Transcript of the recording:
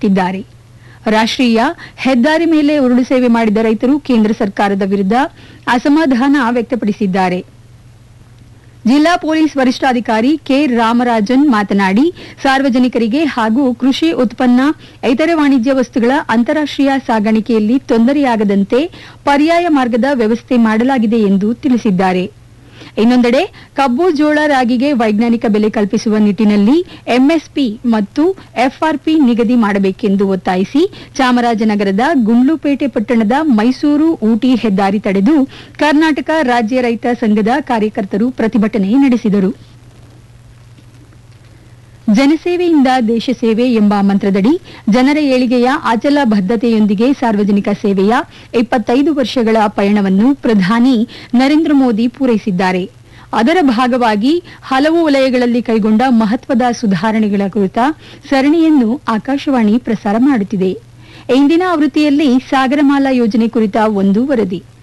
ದುಡಿಯುತ್ತಿದ್ದಾರೆ ರಾಷ್ಟ್ರೀಯ ಹೆದ್ದಾರಿ ಮೇಲೆ ಉರುಳು ಸೇವೆ ಮಾಡಿದ ರೈತರು ಕೇಂದ್ರ ಸರ್ಕಾರದ ವಿರುದ್ಧ ಅಸಮಾಧಾನ ವ್ಯಕ್ತಪಡಿಸಿದ್ದಾರೆ ಜಿಲ್ಲಾ ಪೊಲೀಸ್ ವರಿಷ್ಠಾಧಿಕಾರಿ ಕೆ ರಾಮರಾಜನ್ ಮಾತನಾಡಿ ಸಾರ್ವಜನಿಕರಿಗೆ ಹಾಗೂ ಕೃಷಿ ಉತ್ಪನ್ನ ಇತರೆ ವಾಣಿಜ್ಯ ವಸ್ತುಗಳ ಅಂತಾರಾಷ್ಟೀಯ ಸಾಗಾಣಿಕೆಯಲ್ಲಿ ತೊಂದರೆಯಾಗದಂತೆ ಪರ್ಯಾಯ ಮಾರ್ಗದ ವ್ಯವಸ್ಥೆ ಮಾಡಲಾಗಿದೆ ಎಂದು ತಿಳಿಸಿದ್ದಾರೆ ಇನ್ನೊಂದೆಡೆ ಕಬ್ಬು ಜೋಳ ರಾಗಿಗೆ ವೈಜ್ಞಾನಿಕ ಬೆಲೆ ಕಲ್ಪಿಸುವ ನಿಟ್ಟಿನಲ್ಲಿ ಎಂಎಸ್ಪಿ ಮತ್ತು ಎಫ್ಆರ್ಪಿ ನಿಗದಿ ಮಾಡಬೇಕೆಂದು ಒತ್ತಾಯಿಸಿ ಚಾಮರಾಜನಗರದ ಗುಂಡ್ಲುಪೇಟೆ ಪಟ್ಟಣದ ಮೈಸೂರು ಊಟಿ ಹೆದ್ದಾರಿ ತಡೆದು ಕರ್ನಾಟಕ ರಾಜ್ಯ ರೈತ ಸಂಘದ ಕಾರ್ಯಕರ್ತರು ಪ್ರತಿಭಟನೆ ನಡೆಸಿದರು ಜನಸೇವೆಯಿಂದ ದೇಶ ಸೇವೆ ಎಂಬ ಮಂತ್ರದಡಿ ಜನರ ಏಳಿಗೆಯ ಅಚಲ ಬದ್ಧತೆಯೊಂದಿಗೆ ಸಾರ್ವಜನಿಕ ಸೇವೆಯ ಇಪ್ಪತ್ತೈದು ವರ್ಷಗಳ ಪಯಣವನ್ನು ಪ್ರಧಾನಿ ನರೇಂದ್ರ ಮೋದಿ ಪೂರೈಸಿದ್ದಾರೆ ಅದರ ಭಾಗವಾಗಿ ಹಲವು ವಲಯಗಳಲ್ಲಿ ಕೈಗೊಂಡ ಮಹತ್ವದ ಸುಧಾರಣೆಗಳ ಕುರಿತ ಸರಣಿಯನ್ನು ಆಕಾಶವಾಣಿ ಪ್ರಸಾರ ಮಾಡುತ್ತಿದೆ ಇಂದಿನ ಆವೃತ್ತಿಯಲ್ಲಿ ಸಾಗರಮಾಲಾ ಯೋಜನೆ ಕುರಿತ ಒಂದು ವರದಿ